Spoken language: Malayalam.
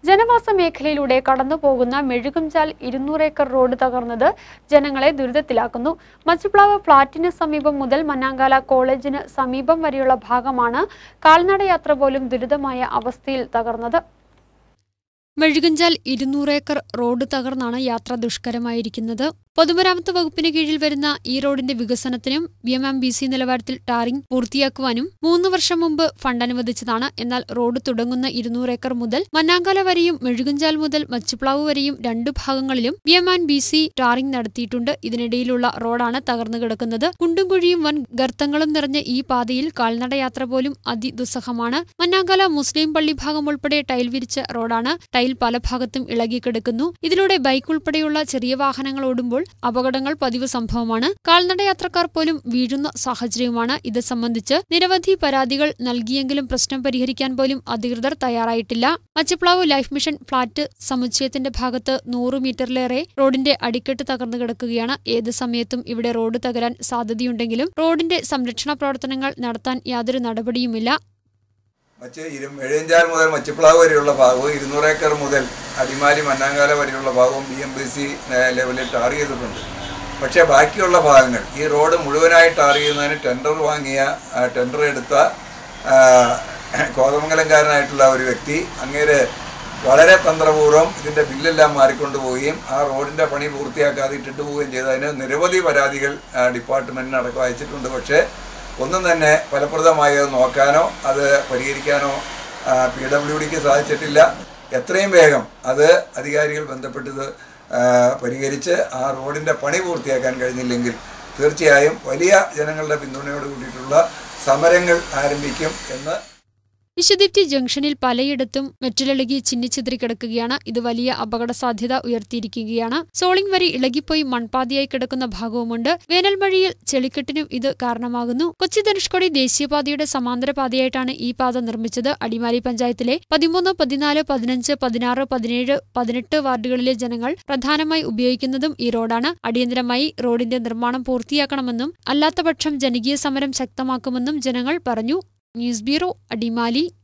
ജനവാസ മേഖലയിലൂടെ കടന്നുപോകുന്ന മെഴുകുംചാൽ ഇരുന്നൂറ് ഏക്കർ റോഡ് തകർന്നത് ജനങ്ങളെ ദുരിതത്തിലാക്കുന്നു മച്ചുപ്ലാവ് ഫ്ളാറ്റിന് സമീപം മുതൽ മന്നാങ്കാല കോളേജിന് സമീപം വരെയുള്ള ഭാഗമാണ് കാൽനടയാത്ര പോലും ദുരിതമായ അവസ്ഥയിൽ തകർന്നത് മെഴുകഞ്ചാൽ ഇരുന്നൂറ് ഏക്കർ റോഡ് തകർന്നാണ് യാത്ര ദുഷ്കരമായിരിക്കുന്നത് പൊതുമരാമത്ത് വകുപ്പിന് കീഴിൽ വരുന്ന ഈ റോഡിന്റെ വികസനത്തിനും B M M B C നിലവാരത്തിൽ ടാറിംഗ് പൂർത്തിയാക്കുവാനും മൂന്ന് വർഷം മുമ്പ് ഫണ്ട് അനുവദിച്ചതാണ് എന്നാൽ റോഡ് തുടങ്ങുന്ന ഇരുന്നൂറ് ഏക്കർ മുതൽ മന്നാങ്കാല വരെയും മെഴുകഞ്ചാൽ മുതൽ മച്ചുപ്ലാവ് വരെയും രണ്ടു ഭാഗങ്ങളിലും B M and B C tarring നടത്തിയിട്ടുണ്ട് ഇതിനിടയിലുള്ള റോഡാണ് തകർന്നു കിടക്കുന്നത് കുണ്ടും കുഴിയും വൻ ഗർത്തങ്ങളും നിറഞ്ഞ ഈ പാതയിൽ കാൽനടയാത്ര പോലും അതിദുസ്സഹമാണ് മന്നാങ്കാല മുസ്ലിം പള്ളി ഭാഗം ഉൾപ്പെടെ ടൈൽ വിരിച്ച റോഡാണ് ടൈൽ പല ഭാഗത്തും ഇളകിക്കിടക്കുന്നു ഇതിലൂടെ ബൈക്ക് ഉൾപ്പെടെയുള്ള ചെറിയ വാഹനങ്ങൾ ഓടുമ്പോൾ അപകടങ്ങൾ പതിവ് സംഭവമാണ് കാൽനടയാത്രക്കാർ പോലും വീഴുന്ന സാഹചര്യവുമാണ് ഇത് സംബന്ധിച്ച് നിരവധി പരാതികൾ നൽകിയെങ്കിലും പ്രശ്നം പരിഹരിക്കാൻ പോലും അധികൃതർ തയ്യാറായിട്ടില്ല മച്ചപ്ലാവ് ലൈഫ് മിഷൻ ഫ്ളാറ്റ് സമുച്ചയത്തിന്റെ ഭാഗത്ത് നൂറ് മീറ്ററിലേറെ റോഡിന്റെ അടിക്കെട്ട് തകർന്നു കിടക്കുകയാണ് ഏത് സമയത്തും ഇവിടെ റോഡ് തകരാൻ സാധ്യതയുണ്ടെങ്കിലും റോഡിന്റെ സംരക്ഷണ പ്രവർത്തനങ്ങൾ നടത്താൻ യാതൊരു നടപടിയുമില്ല മറ്റ് ഇരു എഴുപഞ്ചാൽ മുതൽ മച്ചിപ്ലാവ് വരെയുള്ള ഭാഗവും ഇരുന്നൂറ് ഏക്കർ മുതൽ അടിമാലി മന്നാങ്കാല വരെയുള്ള ഭാഗവും ബി എം ബി സി ലെവലിൽ ടാർ ചെയ്തിട്ടുണ്ട് പക്ഷേ ബാക്കിയുള്ള ഭാഗങ്ങൾ ഈ റോഡ് മുഴുവനായി ടാർ ചെയ്യുന്നതിന് ടെൻഡർ വാങ്ങിയ ആ, ടെൻഡർ എടുത്ത ആ, കോതമംഗലംകാരനായിട്ടുള്ള ഒരു വ്യക്തി അങ്ങേര് വളരെ തന്ത്രപൂർവ്വം ഇതിൻ്റെ ബില്ലെല്ലാം മാറിക്കൊണ്ടുപോവുകയും ആ റോഡിൻ്റെ പണി പൂർത്തിയാക്കാതെ ഇട്ടിട്ട് പോവുകയും ചെയ്തതിന് നിരവധി പരാതികൾ ആ, ഡിപ്പാർട്ട്മെൻറ്റിന് അടക്കം അയച്ചിട്ടുണ്ട് പക്ഷേ ഒന്നും തന്നെ ഫലപ്രദമായി അത് നോക്കാനോ അത് പരിഹരിക്കാനോ പി ഡബ്ല്യു ഡിക്ക് സാധിച്ചിട്ടില്ല എത്രയും വേഗം അത് അധികാരികൾ ബന്ധപ്പെട്ടത് ആ, പരിഹരിച്ച് ആ റോഡിൻ്റെ പണി പൂർത്തിയാക്കാൻ കഴിഞ്ഞില്ലെങ്കിൽ തീർച്ചയായും വലിയ ജനങ്ങളുടെ പിന്തുണയോട് കൂടിയിട്ടുള്ള സമരങ്ങൾ ആരംഭിക്കും എന്ന് വിശുദ്ധിപ്തി ജംഗ്ഷനിൽ പലയിടത്തും മെറ്റലിളകി ചിന്നിച്ചിതറി കിടക്കുകയാണ് ഇത് വലിയ അപകട സാധ്യത ഉയർത്തിയിരിക്കുകയാണ് സോളിംഗ് വരി ഇളകിപ്പോയി മൺപാതയായി കിടക്കുന്ന ഭാഗവുമുണ്ട് വേനൽ മഴയിൽ ചെളിക്കെട്ടിനും ഇത് കാരണമാകുന്നു കൊച്ചി ധനുഷ്കോടി ദേശീയപാതയുടെ സമാന്തര പാതയായിട്ടാണ് ഈ പാത നിർമ്മിച്ചത് അടിമാലി പഞ്ചായത്തിലെ പതിമൂന്ന് പതിനാല് പതിനഞ്ച് പതിനാറ് പതിനേഴ് പതിനെട്ട് വാർഡുകളിലെ ജനങ്ങൾ പ്രധാനമായി ഉപയോഗിക്കുന്നതും ഈ റോഡാണ് അടിയന്തരമായി റോഡിന്റെ നിർമ്മാണം പൂർത്തിയാക്കണമെന്നും അല്ലാത്തപക്ഷം ജനകീയ സമരം ശക്തമാക്കുമെന്നും ജനങ്ങൾ പറഞ്ഞു ന്യൂസ് ബ്യൂറോ അടിമാലി